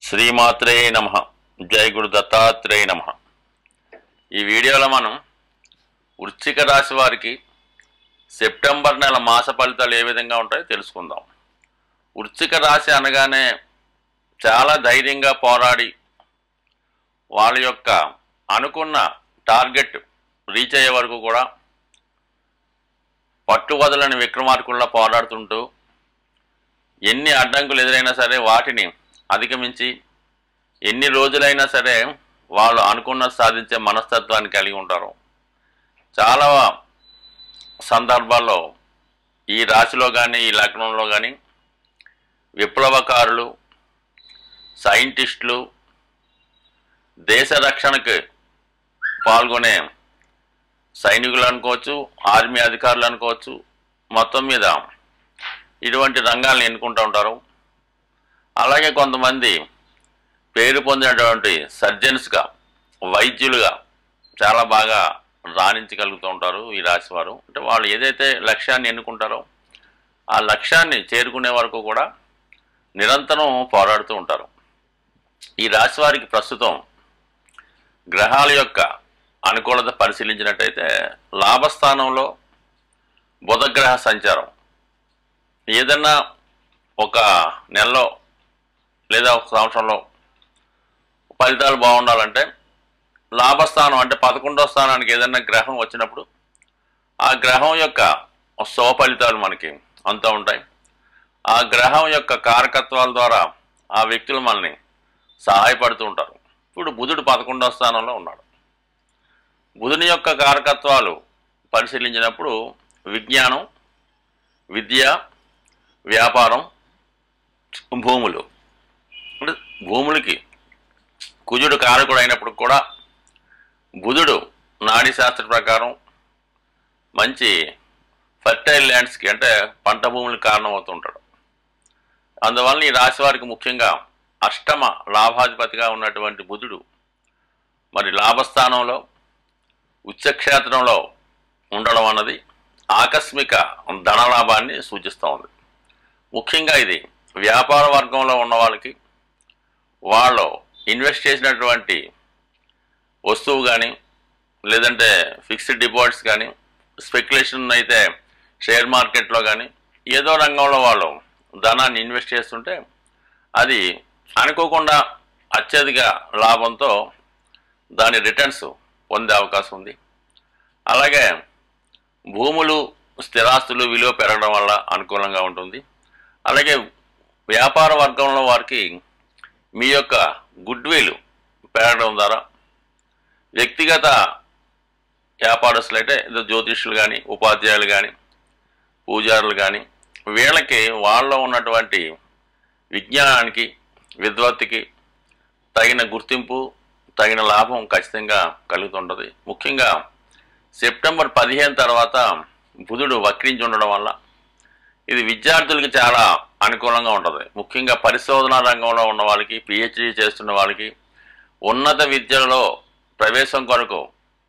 శ్రీమాత్రే నమ జై గురు దత్తాత్రేయ నమ ఈ వీడియోలో మనం వృశ్చిక రాశి వారికి సెప్టెంబర్ నెల మాస ఫలితాలు ఏ విధంగా ఉంటాయో తెలుసుకుందాం వృశ్చిక రాశి అనగానే చాలా ధైర్యంగా పోరాడి వాళ్ళ యొక్క అనుకున్న టార్గెట్ రీచ్ అయ్యే వరకు కూడా పట్టు వదలని విక్రమార్కుల్లా పోరాడుతుంటూ ఎన్ని అడ్డంకులు ఎదురైనా సరే వాటిని అధిగమించి ఎన్ని రోజులైనా సరే వాళ్ళు అనుకున్న సాధించే మనస్తత్వాన్ని కలిగి ఉంటారు చాలా సందర్భాల్లో ఈ రాశిలో కానీ ఈ లగ్నంలో కానీ విప్లవకారులు సైంటిస్టులు దేశ రక్షణకు పాల్గొనే సైనికులు అనుకోవచ్చు ఆర్మీ అధికారులు అనుకోవచ్చు మొత్తం మీద ఇటువంటి రంగాలను ఎన్నుకుంటూ ఉంటారు అలాగే కొంతమంది పేరు పొందినటువంటి సర్జన్స్గా వైద్యులుగా చాలా బాగా రాణించగలుగుతూ ఉంటారు ఈ రాశి వారు అంటే వాళ్ళు ఏదైతే లక్ష్యాన్ని ఎన్నుకుంటారో ఆ లక్ష్యాన్ని చేరుకునే వరకు కూడా నిరంతరం పోరాడుతూ ఉంటారు ఈ రాశి వారికి ప్రస్తుతం గ్రహాల యొక్క అనుకూలత పరిశీలించినట్టయితే లాభస్థానంలో బుధగ్రహ సంచారం ఏదన్నా ఒక నెలలో లేదా ఒక సంవత్సరంలో ఫలితాలు బాగుండాలంటే లాభస్థానం అంటే పదకొండో స్థానానికి ఏదైనా గ్రహం వచ్చినప్పుడు ఆ గ్రహం యొక్క శుభ ఫలితాలు మనకి అంతా ఉంటాయి ఆ గ్రహం యొక్క కారకత్వాల ద్వారా ఆ వ్యక్తులు మనల్ని సహాయపడుతూ ఉంటారు ఇప్పుడు బుధుడు పదకొండో స్థానంలో ఉన్నాడు బుధుని యొక్క కారకత్వాలు పరిశీలించినప్పుడు విజ్ఞానం విద్య వ్యాపారం భూములు అంటే భూములకి కుజుడు కారకుడు అయినప్పుడు కూడా బుధుడు నాడీ శాస్త్ర ప్రకారం మంచి ఫర్టైల్ ల్యాండ్స్కి అంటే పంట భూములకు కారణమవుతుంటాడు అందువల్ల ఈ రాశి వారికి ముఖ్యంగా అష్టమ లాభాధిపతిగా ఉన్నటువంటి బుధుడు మరి లాభస్థానంలో ఉచ్చక్షేత్రంలో ఉండడం అన్నది ఆకస్మిక ధనలాభాన్ని సూచిస్తూ ఉంది ముఖ్యంగా ఇది వ్యాపార వర్గంలో ఉన్న వాళ్ళకి వాళ్ళు ఇన్వెస్ట్ చేసినటువంటి వస్తువు కానీ లేదంటే ఫిక్స్డ్ డిపాజిట్స్ కానీ స్పెక్యులేషన్ అయితే షేర్ మార్కెట్లో కానీ ఏదో రంగంలో వాళ్ళు ధనాన్ని ఇన్వెస్ట్ చేస్తుంటే అది అనుకోకుండా అత్యధిక లాభంతో దాని రిటర్న్స్ పొందే అవకాశం ఉంది అలాగే భూములు స్థిరాస్తులు విలువ పెరగడం వల్ల అనుకూలంగా ఉంటుంది అలాగే వ్యాపార వర్గంలో వారికి మీ యొక్క గుడ్ విల్ పెరగడం ద్వారా వ్యక్తిగత వ్యాపారస్తులు అయితే ఏదో జ్యోతిష్యులు కానీ ఉపాధ్యాయులు కానీ పూజారులు కానీ వీళ్ళకి వాళ్ళలో ఉన్నటువంటి విజ్ఞానానికి విద్వత్తుకి తగిన గుర్తింపు తగిన లాభం ఖచ్చితంగా కలుగుతుంటుంది ముఖ్యంగా సెప్టెంబర్ పదిహేను తర్వాత బుధుడు వక్రించి ఉండడం వల్ల ఇది విద్యార్థులకి చాలా అనుకూలంగా ఉంటుంది ముఖ్యంగా పరిశోధనా రంగంలో ఉన్న వాళ్ళకి పిహెచ్డి చేస్తున్న వాళ్ళకి ఉన్నత విద్యలో ప్రవేశం కొరకు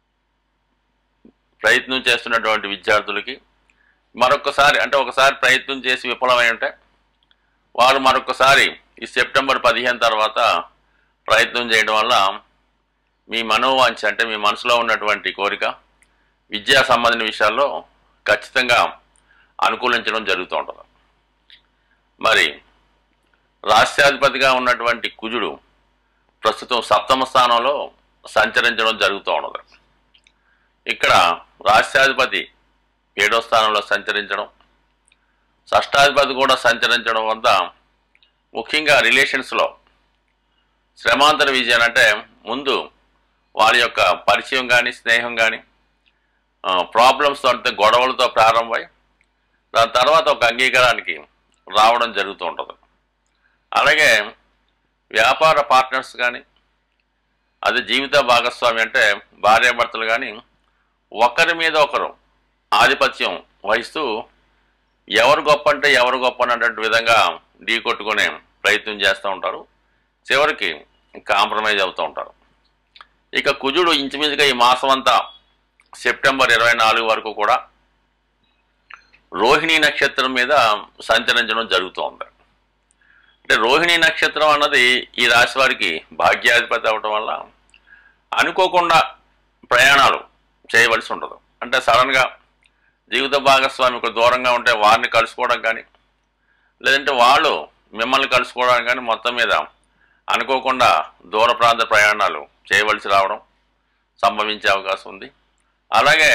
ప్రయత్నం చేస్తున్నటువంటి విద్యార్థులకి మరొకసారి అంటే ఒకసారి ప్రయత్నం చేసి విఫలమై ఉంటే వారు మరొకసారి ఈ సెప్టెంబర్ పదిహేను తర్వాత ప్రయత్నం చేయడం వల్ల మీ మనోవాంఛ అంటే మీ మనసులో ఉన్నటువంటి కోరిక విద్యా సంబంధించిన విషయాల్లో ఖచ్చితంగా అనుకూలించడం జరుగుతూ ఉంటుంది మరి రాష్ట్రాధిపతిగా ఉన్నటువంటి కుజుడు ప్రస్తుతం సప్తమ స్థానంలో సంచరించడం జరుగుతూ ఉన్నది ఇక్కడ రాష్ట్రాధిపతి ఏడో స్థానంలో సంచరించడం షష్టాధిపతి కూడా సంచరించడం వద్ద ముఖ్యంగా రిలేషన్స్లో శ్రమాంతర విజయం అంటే ముందు వారి యొక్క పరిచయం కానీ స్నేహం కానీ ప్రాబ్లమ్స్తో అంటే గొడవలతో ప్రారంభమై దాని తర్వాత ఒక అంగీకారానికి రావడం జరుగుతూ ఉంటుంది అలాగే వ్యాపార పార్ట్నర్స్ కానీ అది జీవిత భాగస్వామి అంటే భార్యాభర్తలు కానీ ఒకరి మీద ఒకరు ఆధిపత్యం వహిస్తూ ఎవరు గొప్ప అంటే ఎవరు గొప్ప అనేటువంటి విధంగా ఢీ కొట్టుకునే ప్రయత్నం చేస్తూ ఉంటారు చివరికి కాంప్రమైజ్ అవుతూ ఉంటారు ఇక కుజుడు ఇంచుమించుగా ఈ మాసం అంతా సెప్టెంబర్ ఇరవై నాలుగు వరకు కూడా రోహిణి నక్షత్రం మీద సంచరించడం జరుగుతోంది అంటే రోహిణి నక్షత్రం అన్నది ఈ రాశి వారికి భాగ్యాధిపతి అవటం వల్ల అనుకోకుండా ప్రయాణాలు చేయవలసి ఉండదు అంటే సడన్గా జీవిత భాగస్వామికి దూరంగా ఉంటే వారిని కలుసుకోవడం కానీ లేదంటే వాళ్ళు మిమ్మల్ని కలుసుకోవడానికి కానీ మొత్తం మీద అనుకోకుండా దూర ప్రాంత ప్రయాణాలు చేయవలసి రావడం సంభవించే అవకాశం ఉంది అలాగే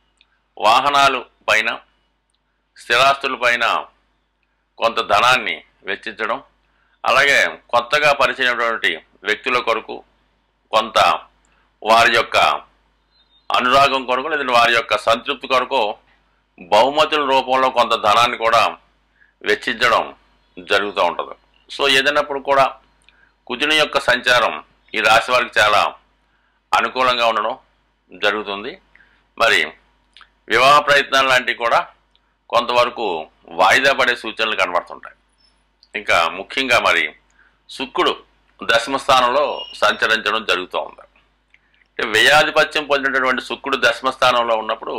వాహనాలు పైన స్థిరాస్తుల పైన కొంత ధనాన్ని వెచ్చించడం అలాగే కొత్తగా పరిచయమైనటువంటి వ్యక్తుల కొరకు కొంత వారి యొక్క అనురాగం కొరకు లేదంటే వారి యొక్క సంతృప్తి కొరకు బహుమతుల రూపంలో కొంత ధనాన్ని కూడా వెచ్చించడం జరుగుతూ ఉంటుంది సో ఏదైనప్పుడు కూడా కుజుని యొక్క సంచారం ఈ రాశి వారికి చాలా అనుకూలంగా ఉండడం జరుగుతుంది మరి వివాహ ప్రయత్నాలు లాంటివి కూడా కొంతవరకు వాయిదా పడే సూచనలు కనబడుతుంటాయి ఇంకా ముఖ్యంగా మరి శుక్రుడు దశమ స్థానంలో సంచరించడం జరుగుతూ ఉంది అంటే వ్యయాధిపత్యం పొందినటువంటి శుక్రుడు దశమ స్థానంలో ఉన్నప్పుడు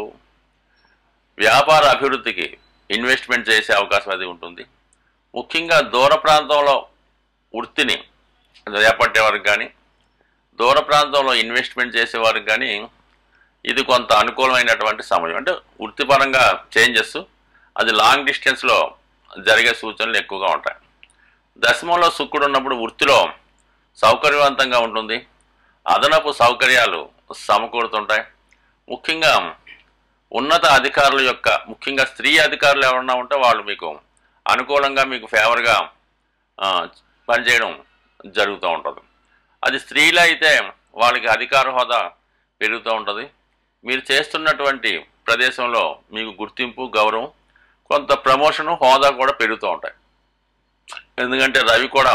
వ్యాపార అభివృద్ధికి ఇన్వెస్ట్మెంట్ చేసే అవకాశం అది ఉంటుంది ముఖ్యంగా దూర ప్రాంతంలో వృత్తిని చేపట్టే వారికి కానీ దూర ప్రాంతంలో ఇన్వెస్ట్మెంట్ చేసే వారికి కానీ ఇది కొంత అనుకూలమైనటువంటి సమయం అంటే వృత్తిపరంగా చేంజెస్ అది లాంగ్ డిస్టెన్స్లో జరిగే సూచనలు ఎక్కువగా ఉంటాయి దశమంలో శుక్రుడు ఉన్నప్పుడు వృత్తిలో సౌకర్యవంతంగా ఉంటుంది అదనపు సౌకర్యాలు సమకూరుతుంటాయి ముఖ్యంగా ఉన్నత అధికారుల యొక్క ముఖ్యంగా స్త్రీ అధికారులు ఎవరన్నా ఉంటే వాళ్ళు మీకు అనుకూలంగా మీకు ఫేవర్గా ఆ, పనిచేయడం జరుగుతూ ఉంటుంది అది స్త్రీలు అయితే వాళ్ళకి అధికార హోదా పెరుగుతూ ఉంటుంది మీరు చేస్తున్నటువంటి ప్రదేశంలో మీకు గుర్తింపు గౌరవం కొంత ప్రమోషను హోదా కూడా పెరుగుతూ ఉంటాయి ఎందుకంటే రవి కూడా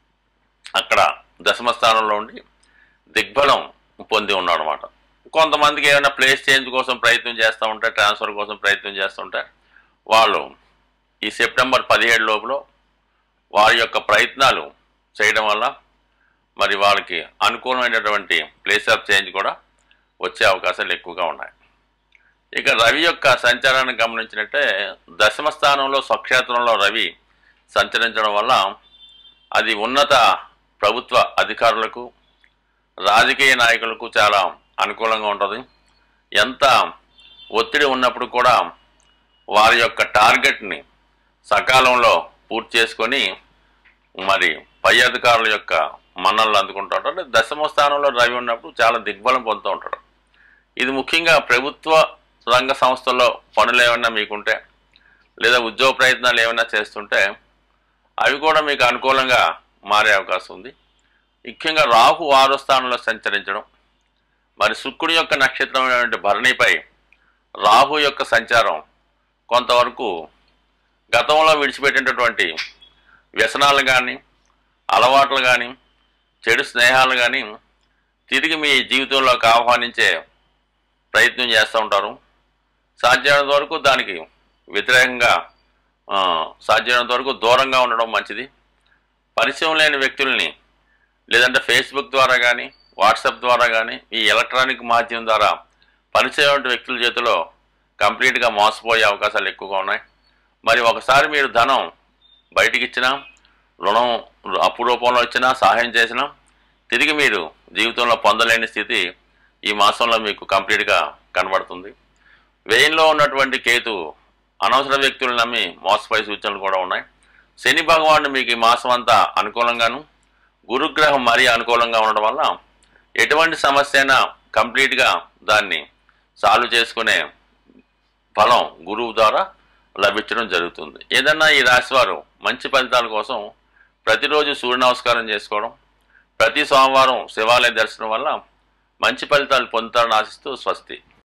అక్కడ దశమ స్థానంలో ఉండి దిగ్బలం పొంది ఉన్నాడు అనమాట కొంతమందికి ఏమైనా ప్లేస్ చేంజ్ కోసం ప్రయత్నం చేస్తూ ఉంటే ట్రాన్స్ఫర్ కోసం ప్రయత్నం చేస్తుంటే వాళ్ళు ఈ సెప్టెంబర్ పదిహేడు లోపల వారి యొక్క ప్రయత్నాలు చేయడం వల్ల మరి వాళ్ళకి అనుకూలమైనటువంటి ప్లేస్ ఆఫ్ చేంజ్ కూడా వచ్చే అవకాశాలు ఎక్కువగా ఉన్నాయి ఇక రవి యొక్క సంచారాన్ని గమనించినట్టే దశమ స్థానంలో స్వక్షేత్రంలో రవి సంచరించడం వల్ల అది ఉన్నత ప్రభుత్వ అధికారులకు రాజకీయ నాయకులకు చాలా అనుకూలంగా ఉంటుంది ఎంత ఒత్తిడి ఉన్నప్పుడు కూడా వారి యొక్క టార్గెట్ని సకాలంలో పూర్తి చేసుకొని మరి పై అధికారుల యొక్క మన్నలు అందుకుంటూ ఉంటాడు అంటే దశమ స్థానంలో రవి ఉన్నప్పుడు చాలా దిగ్బలం పొందుతూ ఉంటాడు ఇది ముఖ్యంగా ప్రభుత్వ రంగ సంస్థల్లో పనులు ఏమైనా మీకుంటే లేదా ఉద్యోగ ప్రయత్నాలు ఏమైనా చేస్తుంటే అవి కూడా మీకు అనుకూలంగా మారే అవకాశం ఉంది ముఖ్యంగా రాహు ఆరో స్థానంలో సంచరించడం మరి శుక్రుడి యొక్క నక్షత్రమైనటువంటి భరణిపై రాహు యొక్క సంచారం కొంతవరకు గతంలో విడిచిపెట్టినటువంటి వ్యసనాలు కానీ అలవాట్లు కానీ చెడు స్నేహాలు కానీ తిరిగి మీ జీవితంలోకి ఆహ్వానించే ప్రయత్నం చేస్తూ ఉంటారు సాధ్యమైనంత వరకు దానికి వ్యతిరేకంగా ఆ, సాధ్యమైనంత వరకు దూరంగా ఉండడం మంచిది పరిచయం లేని వ్యక్తుల్ని లేదంటే ఫేస్బుక్ ద్వారా కానీ వాట్సాప్ ద్వారా కానీ ఈ ఎలక్ట్రానిక్ మాధ్యమం ద్వారా పరిచయం వ్యక్తుల చేతిలో కంప్లీట్గా మోసపోయే అవకాశాలు ఎక్కువగా ఉన్నాయి మరి ఒకసారి మీరు ధనం బయటికి ఇచ్చినా రుణం అప్పు రూపంలో ఇచ్చినా సహాయం చేసినా తిరిగి మీరు జీవితంలో పొందలేని స్థితి ఈ మాసంలో మీకు కంప్లీట్గా కనబడుతుంది వ్యయంలో ఉన్నటువంటి కేతు అనవసర వ్యక్తులు నమ్మి మోసపోయే సూచనలు కూడా ఉన్నాయి శని భగవానుడు మీకు ఈ మాసం అంతా అనుకూలంగాను గురుగ్రహం మరీ అనుకూలంగా ఉండడం వల్ల ఎటువంటి సమస్య అయినా కంప్లీట్గా దాన్ని సాల్వ్ చేసుకునే ఫలం గురువు ద్వారా లభించడం జరుగుతుంది ఏదన్నా ఈ రాశివారు మంచి ఫలితాల కోసం ప్రతిరోజు సూర్య నమస్కారం చేసుకోవడం ప్రతి సోమవారం శివాలయ దర్శనం వల్ల మంచి ఫలితాలు పొందుతారని ఆశిస్తూ స్వస్తి